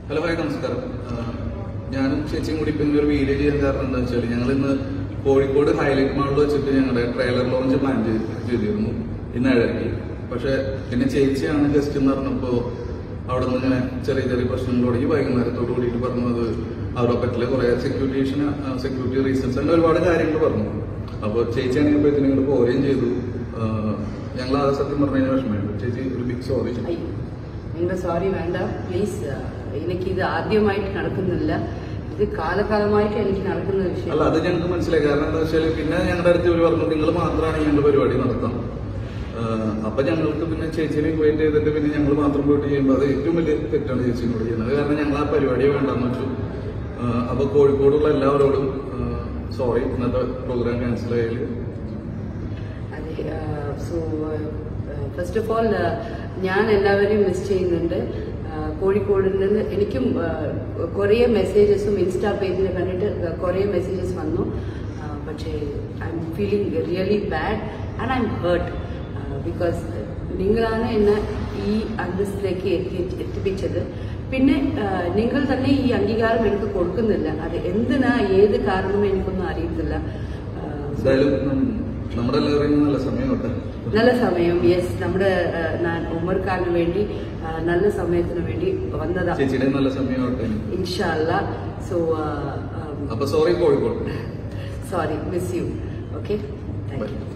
hello hi നമസ്കാരം ആഹ് ഞാനും ചേച്ചിയും കൂടി ഇപ്പൊ ഇങ്ങനെ ഒരു വീഡിയോ ചെയ്യാൻ കാരണം എന്താ വെച്ചാൽ ഞങ്ങൾ ഇന്ന് കോഴിക്കോട് ഹൈലൈറ്റ് മാളിൽ വെച്ചിട്ട് ഞങ്ങളുടെ ട്രെയിലർ ലോഞ്ച് പ്ലാൻ ചെയ്തിരുന്നു ഇന്ന് ഏഴരയ്ക്ക് പക്ഷെ പിന്നെ ചേച്ചിയാണ് ജസ്റ്റ് എന്ന് പറഞ്ഞപ്പോ അവിടെ നിന്ന് ഇങ്ങനെ ചെറിയ ചെറിയ പ്രശ്നങ്ങളോട് ഈ വൈകുന്നേരത്തോട് കൂടിയിട്ട് പറഞ്ഞു അത് അവിടെ പറ്റില്ല കുറെ സെക്യൂരിറ്റീഷൻ സെക്യൂരിറ്റി റീസൺസ് അങ്ങനെ ഒരുപാട് കാര്യങ്ങൾ പറഞ്ഞു അപ്പോൾ ചേച്ചിയാണെങ്കിൽ ഇപ്പോൾ ഇതിനെ ഇങ്ങോട്ട് പോവുകയും ചെയ്തു ആഹ് ഞങ്ങൾ ആ സത്യം പറഞ്ഞു കഴിഞ്ഞാൽ വിഷമമുണ്ട് ചേച്ചി ഒരു ബിഗ് സോറി അയ്യോ നിങ്ങൾ സോറി വേണ്ട പ്ലീസ് എനിക്ക് ഇത് ആദ്യമായിട്ട് നടക്കുന്നില്ല ഇത് കാലകാലമായിട്ട് എനിക്ക് നടക്കുന്ന വിഷയം അല്ല അത് ഞങ്ങൾക്ക് മനസ്സിലായി കാരണം എന്താ വെച്ചാൽ പിന്നെ ഞങ്ങളുടെ അടുത്ത് ഇവർ പറഞ്ഞു നിങ്ങൾ മാത്രമാണ് ഞങ്ങൾ പരിപാടി നടത്താം ആഹ് അപ്പൊ ഞങ്ങൾക്ക് പിന്നെ ചേച്ചിനെ ഇൻവൈറ്റ് ചെയ്തിട്ട് പിന്നെ ഞങ്ങൾ മാത്രം പോയിട്ട് ചെയ്യുമ്പോൾ അത് ഏറ്റവും വലിയ തെറ്റാണ് ചേച്ചിനോട് ചെയ്യുന്നത് കാരണം ഞങ്ങൾ ആ പരിപാടിയെ വേണ്ടെന്ന് വെച്ചു ആഹ് അപ്പൊ കോഴിക്കോടുള്ള എല്ലാവരോടും സോറി ഇന്നത്തെ പ്രോഗ്രാം ക്യാൻസൽ ആയാല് അതെ സോ ഫസ്റ്റ് ഓഫ് ഓൾ ഞാൻ എല്ലാവരെയും മിസ് ചെയ്യുന്നുണ്ട് ആ, കോഴിക്കോട് നിന്ന് എനിക്കും ആ, കുറേ മെസ്സേജസും ഇൻസ്റ്റാ പേജിൽ കണ്ടിട്ട് കുറേ മെസ്സേജസ് വന്നു ആ, പക്ഷേ I'm feeling really bad and I'm hurt because നിങ്ങളാണ് എന്നെ ഈ അന്തസ്സിലേക്ക് എത്തി എത്തിപ്പിച്ചത് പിന്നെ ആ, നിങ്ങൾ തന്നെ ഈ അംഗീകാരം എനിക്ക് കൊടുക്കുന്നില്ല അത് എന്തിനാ ഏത് കാരണവും എനിക്കൊന്നും അറിയത്തില്ല ആ, എന്തായാലും നം- നമ്മുടെ എല്ലാവരെയും നല്ല സമയം കേട്ടെ നല്ല സമയം യെസ് നമ്മുടെ ആ, ഞാൻ ഉമർ ഖാന് വേണ്ടി ആ, നല്ല സമയത്തിന് വേണ്ടി വന്നതാ ചേച്ചിയുടെ നല്ല സമയം ആവട്ടെ ഇൻഷാല്ല സോ അപ്പൊ sorry Kozhikode sorry miss you okay thank U